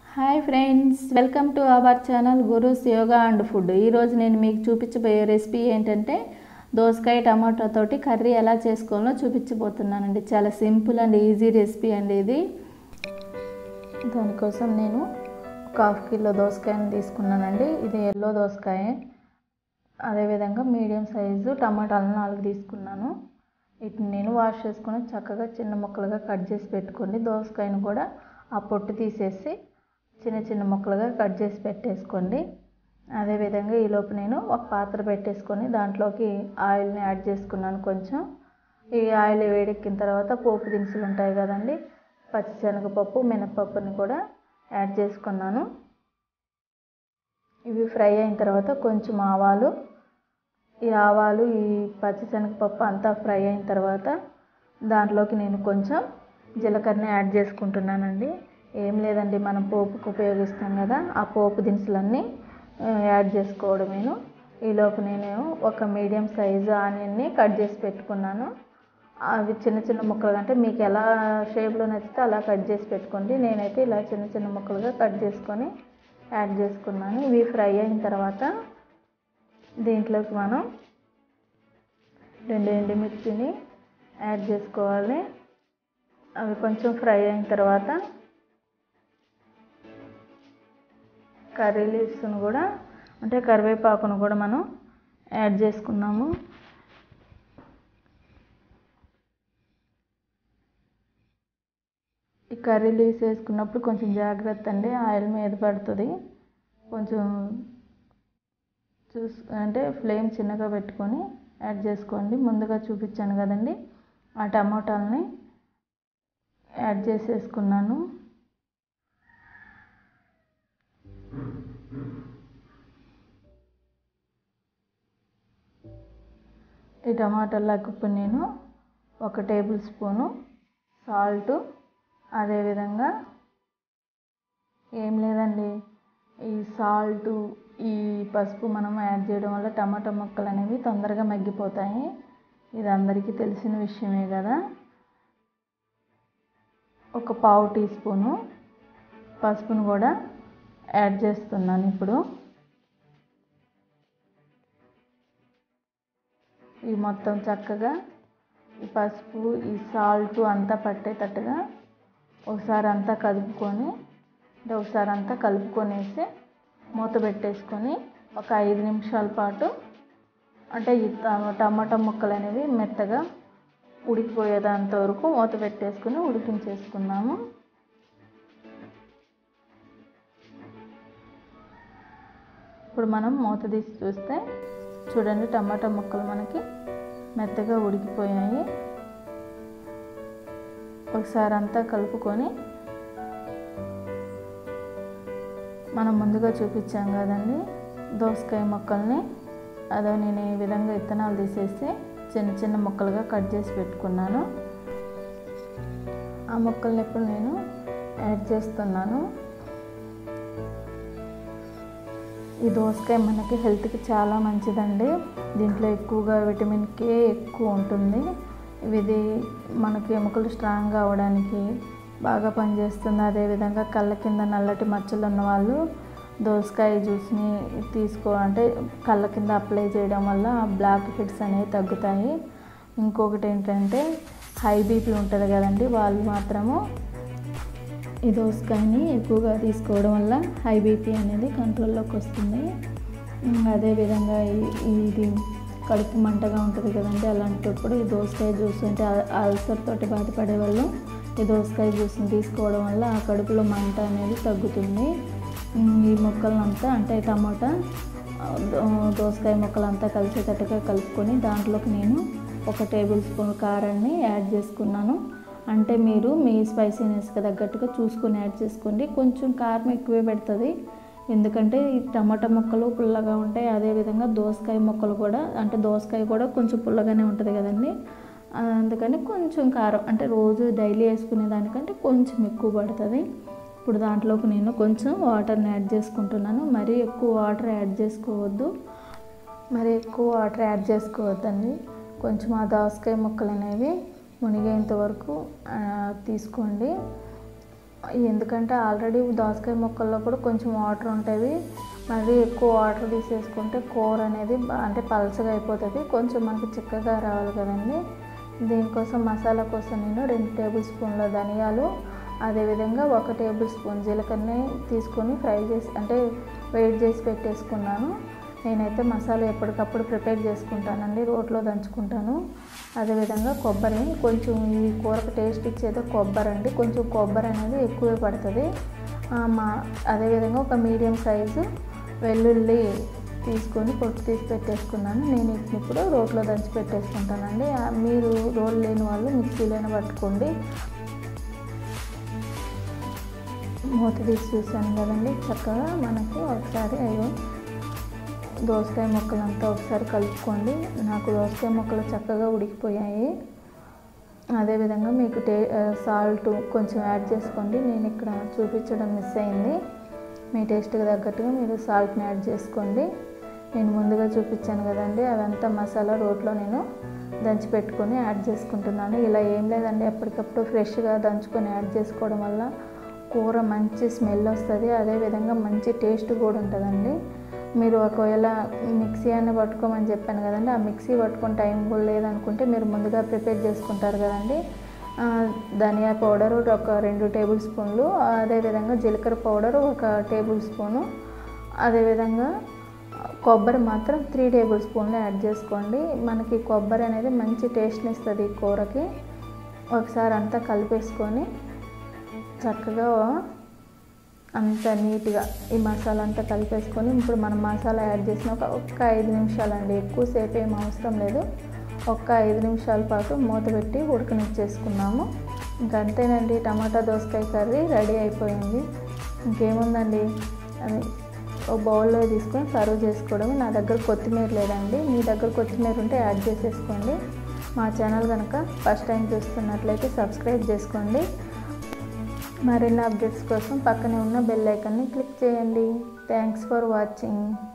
hi friends welcome to our channel Guru's yoga and food ఈరోజు నేను మీకు చూపించబోయే రెసిపీ ఏంటంటే దోసకాయ టమాటో తోటి కర్రీ ఎలా చేసుకోవాలో చూపించబోతున్నానండి చాలా సింపుల్ అండ్ ఈజీ రెసిపీ అండి ఇది దానికోసం నేను ఒక హాఫ్ కిలో దోసకాయని తీసుకున్నానండి ఇది ఎల్లో దోసకాయ అదేవిధంగా మీడియం సైజు టమాటాలను నాలుగు తీసుకున్నాను వీటిని నేను వాష్ చేసుకొని చక్కగా చిన్న ముక్కలుగా కట్ చేసి పెట్టుకోండి దోసకాయను కూడా ఆ పొట్టు తీసేసి చిన్న చిన్న ముక్కలుగా కట్ చేసి పెట్టేసుకోండి అదేవిధంగా ఈలోపు నేను ఒక పాత్ర పెట్టేసుకొని దాంట్లోకి ఆయిల్ని యాడ్ చేసుకున్నాను కొంచెం ఈ ఆయిల్ వేడెక్కిన తర్వాత పోపు దినుసులు ఉంటాయి కదండి పచ్చిశనగపప్పు మినపప్పుని కూడా యాడ్ చేసుకున్నాను ఇవి ఫ్రై అయిన తర్వాత కొంచెం ఆవాలు ఈ ఆవాలు ఈ పచ్చిశనగపప్పు అంతా ఫ్రై అయిన తర్వాత దాంట్లోకి నేను కొంచెం జీలకర్రని యాడ్ చేసుకుంటున్నానండి ఏం లేదండి మనం పోపుకు ఉపయోగిస్తాం కదా ఆ పోపు దినుసులన్నీ యాడ్ చేసుకోవడమేను ఈలోపు నేను ఒక మీడియం సైజు ఆనియన్ని కట్ చేసి పెట్టుకున్నాను అవి చిన్న చిన్న ముక్కలు అంటే మీకు ఎలా షేప్లో నచ్చితే అలా కట్ చేసి పెట్టుకోండి నేనైతే ఇలా చిన్న చిన్న ముక్కలుగా కట్ చేసుకొని యాడ్ చేసుకున్నాను ఇవి ఫ్రై అయిన తర్వాత దీంట్లోకి మనం రెండు ఎండుమిర్చిని యాడ్ చేసుకోవాలి అవి కొంచెం ఫ్రై అయిన తర్వాత కర్రీ లీవ్స్ను కూడా అంటే కరివేపాకును కూడా మనం యాడ్ చేసుకున్నాము ఈ కర్రీ లీవ్స్ వేసుకున్నప్పుడు కొంచెం జాగ్రత్త అండి ఆయిల్ మీద పడుతుంది కొంచెం చూస్ అంటే ఫ్లేమ్ చిన్నగా పెట్టుకొని యాడ్ చేసుకోండి ముందుగా చూపించాను కదండి ఆ టమాటాలని యాడ్ చేసేసుకున్నాను ఈ టమాటాలకు ఇప్పుడు నేను ఒక టేబుల్ స్పూను సాల్ట్ అదేవిధంగా ఏం లేదండి ఈ సాల్ట్ ఈ పసుపు మనం యాడ్ చేయడం వల్ల టమాటా ముక్కలు అనేవి తొందరగా మగ్గిపోతాయి ఇది అందరికీ తెలిసిన విషయమే కదా ఒక పావు టీ స్పూను పసుపును కూడా యాడ్ చేస్తున్నాను ఇప్పుడు ఈ మొత్తం చక్కగా ఈ పసుపు ఈ సాల్ట్ అంతా పట్టేటట్టుగా ఒకసారి అంతా కలుపుకొని అంటే ఒకసారి అంతా కలుపుకొనేసి మూత పెట్టేసుకొని ఒక ఐదు నిమిషాల పాటు అంటే ఈ టమాటా ముక్కలు అనేవి మెత్తగా ఉడికిపోయేంత వరకు మూత పెట్టేసుకుని ఉడికించేసుకున్నాము ఇప్పుడు మనం మూత తీసి చూస్తే చూడండి టమాటా ముక్కలు మనకి మెత్తగా ఉడికిపోయాయి ఒకసారి అంతా కలుపుకొని మనం ముందుగా చూపించాం కదండి దోసకాయ ముక్కల్ని అదో నేను ఈ విధంగా విత్తనాలు తీసేసి చిన్న చిన్న ముక్కలుగా కట్ చేసి పెట్టుకున్నాను ఆ ముక్కల్ని ఇప్పుడు నేను యాడ్ చేస్తున్నాను ఈ దోసకాయ మనకి హెల్త్కి చాలా మంచిదండి దీంట్లో ఎక్కువగా విటమిన్ కే ఎక్కువ ఉంటుంది ఇది మనకి ఎముకలు స్ట్రాంగ్ అవ్వడానికి బాగా పనిచేస్తుంది అదేవిధంగా కళ్ళ కింద నల్లటి మచ్చలు ఉన్న వాళ్ళు దోసకాయ జ్యూస్ని తీసుకో అంటే కళ్ళ కింద అప్లై చేయడం వల్ల బ్లాక్ హెడ్స్ అనేవి తగ్గుతాయి ఇంకొకటి ఏంటంటే హై బీపీ ఉంటుంది కదండి వాళ్ళు మాత్రము ఈ దోసకాయని ఎక్కువగా తీసుకోవడం వల్ల హై బీపీ అనేది కంట్రోల్లోకి వస్తుంది అదేవిధంగా ఇది కడుపు మంటగా ఉంటుంది కదండి అలాంటప్పుడు ఈ దోసకాయ జ్యూస్ అంటే అల్సర్ తోటి బాధపడే వాళ్ళు ఈ దోసకాయ జ్యూస్ని తీసుకోవడం వల్ల ఆ కడుపులో మంట అనేది తగ్గుతుంది ఈ ముక్కలంతా అంటే టమాటా దోసకాయ ముక్కలంతా కలిసేటట్టుగా కలుపుకొని దాంట్లోకి నేను ఒక టేబుల్ స్పూన్ కారాన్ని యాడ్ చేసుకున్నాను అంటే మీరు మీ స్పైసీనెస్కి తగ్గట్టుగా చూసుకొని యాడ్ చేసుకోండి కొంచెం కారం ఎక్కువే పెడుతుంది ఎందుకంటే ఈ టమాటా ముక్కలు పుల్లగా ఉంటాయి అదేవిధంగా దోసకాయ ముక్కలు కూడా అంటే దోసకాయ కూడా కొంచెం పుల్లగానే ఉంటుంది కదండి అందుకని కొంచెం కారం అంటే రోజు డైలీ వేసుకునే దానికంటే కొంచెం ఎక్కువ పడుతుంది ఇప్పుడు దాంట్లోకి నేను కొంచెం వాటర్ని యాడ్ చేసుకుంటున్నాను మరీ ఎక్కువ వాటర్ యాడ్ చేసుకోవద్దు మరి ఎక్కువ వాటర్ యాడ్ చేసుకోవద్దండి కొంచెం ఆ దోసకాయ ముక్కలు అనేవి మునిగేంత వరకు తీసుకోండి ఎందుకంటే ఆల్రెడీ దోసకాయ ముక్కల్లో కూడా కొంచెం వాటర్ ఉంటాయి మరి ఎక్కువ వాటర్ తీసేసుకుంటే కూర అనేది బా- అంటే పలచగా అయిపోతుంది కొంచెం మనకి చిక్కగా రావాలి కదండి దీనికోసం మసాలా కోసం నేను రెండు టేబుల్ స్పూన్ల ధనియాలు అదేవిధంగా ఒక టేబుల్ స్పూన్ జీలకర్రని తీసుకొని ఫ్రై చేసి అంటే వేడి చేసి పెట్టేసుకున్నాను నేనైతే మసాలా ఎప్పటికప్పుడు ప్రిపేర్ చేసుకుంటానండి రోట్లో దంచుకుంటాను అదేవిధంగా కొబ్బరి కొంచెం ఈ కూరకు టేస్ట్ ఇచ్చేది కొబ్బరి అండి కొంచెం కొబ్బరి అనేది ఎక్కువే పడుతుంది ఆ, మా అదేవిధంగా ఒక మీడియం సైజు వెల్లుల్లి తీసుకొని పొట్టు తీసి పెట్టేసుకున్నాను నేను వీటిని ఇప్పుడు రోట్లో దంచి పెట్టేసుకుంటానండి ఆ, మీరు రోల్ లేని వాళ్ళు మిక్సీలోనే పట్టుకోండి మూత తీసి చూసాను కదండి చక్కగా మనకి ఒకసారి అయ్యో దోసకాయ ముక్కలంతా ఒకసారి కలుపుకోండి నాకు దోసకాయ ముక్కలు చక్కగా ఉడికిపోయాయి అదేవిధంగా మీకు టే సాల్ట్ కొంచెం యాడ్ చేసుకోండి నేను ఇక్కడ చూపించడం మిస్ అయింది మీ టేస్ట్కి తగ్గట్టుగా మీరు సాల్ట్ని యాడ్ చేసుకోండి నేను ముందుగా చూపించాను కదండి అదంతా మసాలా రోట్లో నేను దంచి పెట్టుకొని యాడ్ చేసుకుంటున్నాను ఇలా ఏం లేదండి ఎప్పటికప్పుడు ఫ్రెష్గా దంచుకొని యాడ్ చేసుకోవడం వల్ల కూర మంచి స్మెల్ వస్తుంది అదేవిధంగా మంచి టేస్ట్ కూడా ఉంటుందండి మీరు ఒకవేళ మిక్సీ అయినా పట్టుకోమని చెప్పాను కదండి ఆ మిక్సీ పట్టుకుని టైం కూడా లేదనుకుంటే మీరు ముందుగా ప్రిపేర్ చేసుకుంటారు కదండి ఆ, ధనియా పౌడర్ ఒక రెండు టేబుల్ స్పూన్లు అదేవిధంగా జీలకర్ర పౌడర్ ఒక టేబుల్ స్పూను అదేవిధంగా కొబ్బరి మాత్రం త్రీ టేబుల్ స్పూన్లు యాడ్ చేసుకోండి మనకి కొబ్బరి అనేది మంచి టేస్ట్ని ఇస్తుంది ఈ కూరకి ఒకసారి అంతా కలిపేసుకొని చక్కగా అంత నీట్గా ఈ మసాలా అంతా కలిపేసుకొని ఇప్పుడు మనం మసాలా యాడ్ చేసిన ఒక ఒక్క ఐదు నిమిషాలండి ఎక్కువసేపు ఏం అవసరం లేదు ఒక్క ఐదు నిమిషాల పాటు మూత పెట్టి ఉడకనిచ్చేసుకున్నాము ఇంక అంతేనండి టమాటా దోసకాయ కర్రీ రెడీ అయిపోయింది ఇంకేముందండి అది ఒక బౌల్లో తీసుకొని సర్వ్ చేసుకోవడం నా దగ్గర కొత్తిమీర లేదండి మీ దగ్గర కొత్తిమీర ఉంటే యాడ్ చేసేసుకోండి మా ఛానల్ కనుక ఫస్ట్ టైం చూస్తున్నట్లయితే సబ్స్క్రైబ్ చేసుకోండి మరిన్ని అప్డేట్స్ కోసం పక్కనే ఉన్న బెల్ ఐకాన్ని క్లిక్ చేయండి థ్యాంక్స్ ఫర్ వాచింగ్